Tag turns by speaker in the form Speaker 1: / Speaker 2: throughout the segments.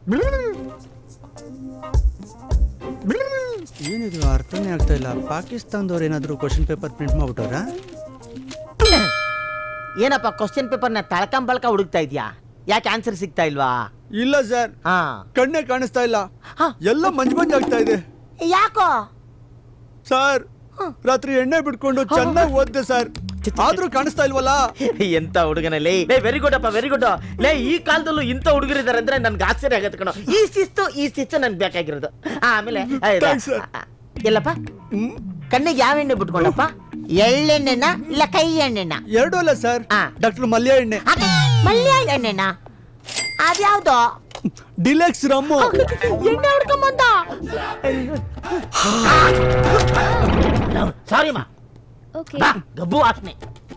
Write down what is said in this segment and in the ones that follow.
Speaker 1: ಏನಿದು ಅರ್ಥನೇ ಆಗ್ತಾ ಇಲ್ಲ ಪಾಕಿಸ್ತಾನದವ್ರು ಏನಾದರೂ ಕ್ವಶನ್ ಪೇಪರ್ ಪ್ರಿಂಟ್ ಮಾಡ್ಬಿಟ್ಟವ್ರಾ
Speaker 2: ಏನಪ್ಪ ಕ್ವಶನ್ ಪೇಪರ್ನ ತಳ್ಕಂಬಳ್ಕ ಹುಡುಕ್ತಾ ಇದ್ಯಾ ಯಾಕೆ ಆನ್ಸರ್ ಸಿಗ್ತಾ ಇಲ್ವಾ
Speaker 1: ಇಲ್ಲ ಸರ್
Speaker 2: ಹಾ
Speaker 1: ಕಣ್ಣೇ ಕಾಣಿಸ್ತಾ ಇಲ್ಲ
Speaker 2: ಹಾ.
Speaker 1: ಎಲ್ಲ ಮಂಜು ಮಂಜು ಆಗ್ತಾ ಇದೆ
Speaker 2: ಯಾಕೋ
Speaker 1: ಸರ್ ರಾತ್ರಿ ಎಣ್ಣೆ ಬಿಟ್ಕೊಂಡು ಚೆನ್ನಾಗಿ ಓದ್ದೆ ಸರ್ ಆದ್ರೂ ಕಾಣಿಸ್ತಾ ಇಲ್ವಲ್ಲ
Speaker 2: ಎಂತ ಹುಡುಗನಲ್ಲಿ ಲೇ ವೆರಿ ಗುಡ್ ಅಪ್ಪ ವೆರಿ ಗುಡ್ ಲೇ ಈ ಕಾಲದಲ್ಲೂ ಇಂಥ ಹುಡುಗರಿದ್ದಾರೆ ಅಂದ್ರೆ ನನ್ಗೆ ಆಶ್ಚರ್ಯ ಆಗತ್ತೆ ಕಣೋ ಈ ಶಿಸ್ತು ಈ ಶಿಸ್ತು ನನ್ಗೆ ಬೇಕಾಗಿರೋದು ಆ, ಆಮೇಲೆ ಆ, ಇದು,
Speaker 1: Thanks, sir.
Speaker 2: ಆ, ಎಲ್ಲಪ್ಪ ಕಣ್ಣಿಗೆ ಯಾವ ಎಣ್ಣೆ ಬಿಟ್ಕೊಂಡಪ್ಪ ಎಳ್ಳೆಣ್ಣೆನ ಇಲ್ಲ ಕೈ ಎಣ್ಣೆನ
Speaker 1: ಎರಡೂ ಅಲ್ಲ ಸರ್
Speaker 2: ಆ.
Speaker 1: ಡಾಕ್ಟರ್ ಮಲ್ಯ ಎಣ್ಣೆ
Speaker 2: ಮಲ್ಯ ಎಣ್ಣೆನ ಅದ್ಯಾವ್ದು
Speaker 1: ಡಿಲೆಕ್ಸ್ ರಮ್ಮು
Speaker 2: ಎಣ್ಣೆ ಹೊಡ್ಕೊಂಬಂದ ಸಾರಿ ಮಾ
Speaker 3: ಓಕೆ
Speaker 2: ಬಾ ಗಬ್ಬು ವಾಸನೆ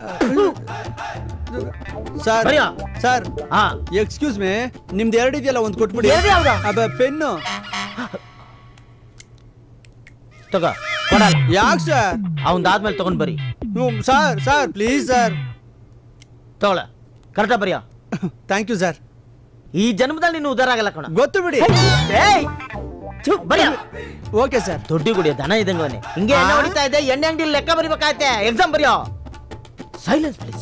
Speaker 1: ಸರ್
Speaker 2: ಬರೆಯೋ.
Speaker 1: ಸರ್
Speaker 2: ಹಾ
Speaker 1: ಎಕ್ಸ್ಕ್ಯೂಸ್ ಮೇ ನಿಮ್ದು ಎರಡು ಇದೆಯಲ್ಲ ಒಂದು ಕೊಟ್ಬಿಡಿ
Speaker 2: ಎರಡು ಯಾವ್ದು?
Speaker 1: ಅಬ್ಬ ಪೆನ್ನು
Speaker 2: ತಗೋ ಕೊಡಲ್ಲ
Speaker 1: ಯಾಕೆ ಸರ್
Speaker 2: ಅವಂದಾದ್ಮೇಲೆ ತಗೊಂಡ್ ಬರಿ
Speaker 1: ಸರ್ ಸರ್ ಪ್ಲೀಸ್ ಸರ್
Speaker 2: ತಗೊಳ ಕರೆಕ್ಟ ಬರಿಯೋ
Speaker 1: ಥ್ಯಾಂಕ್ ಯು ಸರ್
Speaker 2: ಈ ಜನ್ಮದಲ್ಲಿ ನೀನು ಉದಾರ ಆಗಲ್ಲ ಕಣ
Speaker 1: ಗೊತ್ತು ಬಿಡಿ
Speaker 2: ಏಯ್ ಚು ಬರಿಯೋ
Speaker 1: ಓಕೆ ಸರ್
Speaker 2: ದುಡ್ಡಿ ಗುಡಿಯೋ ದನ ಇದ್ದಂಗೆ ಅವನೇ ಹಿಂಗೆ ಎಣ್ಣೆ
Speaker 1: ಆ?
Speaker 2: ಹೊಡಿತಾ ಇದೆ ಎಣ್ಣೆ ಅಂಗಡಿ ಲೆಕ್ಕ ಬರಿಬೇಕಾಗತ್ತೆ ಎಕ್ಸಾಮ್ ಬರಿಯೋ ಸೈಲೆನ್ಸ್ ಪ್ಲೀಸ್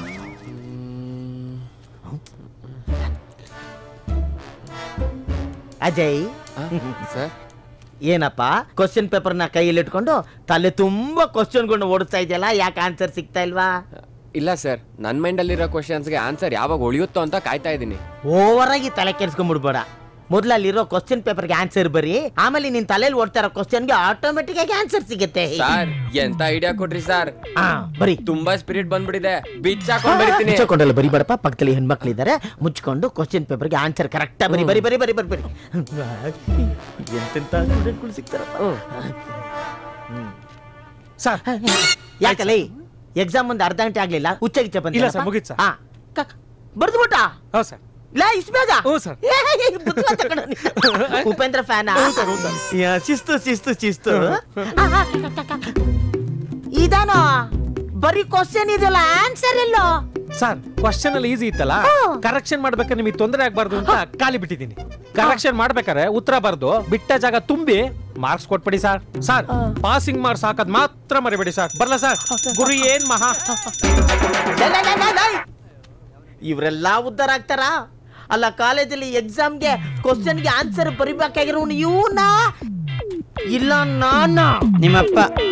Speaker 2: ಅಜಯ್
Speaker 4: ಸರ್
Speaker 2: ಏನಪ್ಪ ಕ್ವಶನ್ ಪೇಪರ್ನ ಕೈಯಲ್ಲಿ ಇಟ್ಕೊಂಡು ತಲೆ ತುಂಬಾ ಕ್ವಶನ್ಗಳನ್ನ ಓಡಿಸ್ತಾ ಇದೆಯಲ್ಲ ಯಾಕೆ ಆನ್ಸರ್ ಸಿಗ್ತಾ ಇಲ್ವಾ
Speaker 4: ಇಲ್ಲ ಸರ್ ನನ್ನ ಮೈಂಡಲ್ಲಿರೋ ಕ್ವಶನ್ಸ್ಗೆ ಆನ್ಸರ್ ಯಾವಾಗ ಉಳಿಯುತ್ತೋ ಅಂತ ಕಾಯ್ತಾ ಇದ್ದೀನಿ
Speaker 2: ಓವರ್ ಆಗಿ ತಲೆ ಕೆಡ್ಸ್ಕೊಂಡ್ಬಿಡ್ಬೇಡ ಮೊದ್ಲು ಅಲ್ಲಿರೋ ಕ್ವಶನ್ ಪೇಪರ್ಗೆ ಆನ್ಸರ್ ಬರಿ ಆಮೇಲೆ ನಿನ್ ತಲೆಯಲ್ಲಿ ಓಡ್ತಾ ಇರೋ ಕ್ವಶನ್ಗೆ ಆಟೋಮೆಟಿಕ್ ಆಗಿ ಆನ್ಸರ್ ಸಿಗುತ್ತೆ
Speaker 4: ಸರ್ ಎಂತ ಐಡಿಯಾ ಕೊಟ್ರಿ ಸರ್
Speaker 2: ಆ, ಬರಿ
Speaker 4: ತುಂಬಾ ಸ್ಪಿರಿಟ್ ಬಂದ್ಬಿಟ್ಟಿದೆ ಬಿಚ್ಚಾಕೊಂಡ್ ಬರಿತೀನಿ
Speaker 2: ಮುಚ್ಚಿಕೊಂಡಲ್ಲ ಬರಿಬೇಡಪ್ಪ ಪಕ್ಕದಲ್ಲಿ ಹೆಣ್ಮಕ್ಳಿದ್ದಾರೆ ಮುಚ್ಕೊಂಡು ಕ್ವಶನ್ ಪೇಪರ್ಗೆ ಆನ್ಸರ್ ಕರೆಕ್ಟ್ ಬರಿ ಬರಿ ಬರಿ ಬರಿ ಬರಿ ಬರಿ ಎಂತೆಂತ ಸ್ಟೂಡೆಂಟ್ಗಳು ಸಿಗ್ತಾರಪ್ಪ
Speaker 5: ಸರ್
Speaker 2: ಯಾಕಲ್ಲ ಎಕ್ಸಾಮ್ ಒಂದು ಅರ್ಧ ಗಂಟೆ ಆಗ್ಲಿಲ್ಲ ಹುಚ್ಚಾಗಿಚ್ಚ ಬಂದ
Speaker 5: ಇಲ್ಲ sir, ಮುಗೀತು sir.
Speaker 2: ಬರ್ದು ಬಿಟ್ಟ
Speaker 5: ಹೌದು ಸರ್
Speaker 2: ಲಾ ಇಷ್ಟು ಬೇಗ
Speaker 5: ಹ್ಞೂ sir.
Speaker 2: ಏ, ಏ, ಏ, ಬುದ್ಧಿವಂತ ಕಣೋ ನೀನು. ಉಪೇಂದ್ರ ಫ್ಯಾನ್ ಶಿಸ್ತು ಶಿಸ್ತು ಶಿಸ್ತು ಇದಾನೋ ಬರೀ ಕ್ವಶನ್ ಇದೆಯಲ್ಲ ಆನ್ಸರ್ ಎಲ್ಲೋ
Speaker 5: ಸರ್ ಕ್ವಶನ್ ಅಲ್ಲಿ ಈಸಿ ಇತ್ತಲ್ಲ ಕರೆಕ್ಷನ್ ಮಾಡ್ಬೇಕಾದ್ರೆ ನಿಮಗೆ ತೊಂದರೆ ಆಗ್ಬಾರ್ದು ಅಂತ ಖಾಲಿ ಬಿಟ್ಟಿದ್ದೀನಿ ಕರೆಕ್ಷನ್ ಮಾಡ್ಬೇಕಾದ್ರೆ ಉತ್ತರ ಬರ್ದು ಬಿಟ್ಟ ಜಾಗ ತುಂಬಿ ಮಾರ್ಕ್ಸ್ ಕೊಟ್ಬಿಡಿ ಸರ್ ಸರ್ ಪಾಸಿಂಗ್ ಮಾರ್ಕ್ಸ್ ಹಾಕದ್ ಮಾತ್ರ ಮರಿಬೇಡಿ ಸರ್ ಬರ್ಲಾ ಸರ್ ಗುರು ಏನ್ ಮಹಾ
Speaker 2: ಇವರೆಲ್ಲ ಉದ್ಧಾರ ಆಗ್ತಾರ ಅಲ್ಲ ಕಾಲೇಜಲ್ಲಿ ಎಕ್ಸಾಮ್ಗೆ ಕ್ವಶನ್ಗೆ ಆನ್ಸರ್ ಬರಿಬೇಕಾಗಿರೋನು ಇವನ ಇಲ್ಲ ನಾನ
Speaker 1: ನಿಮ್ಮಪ್ಪ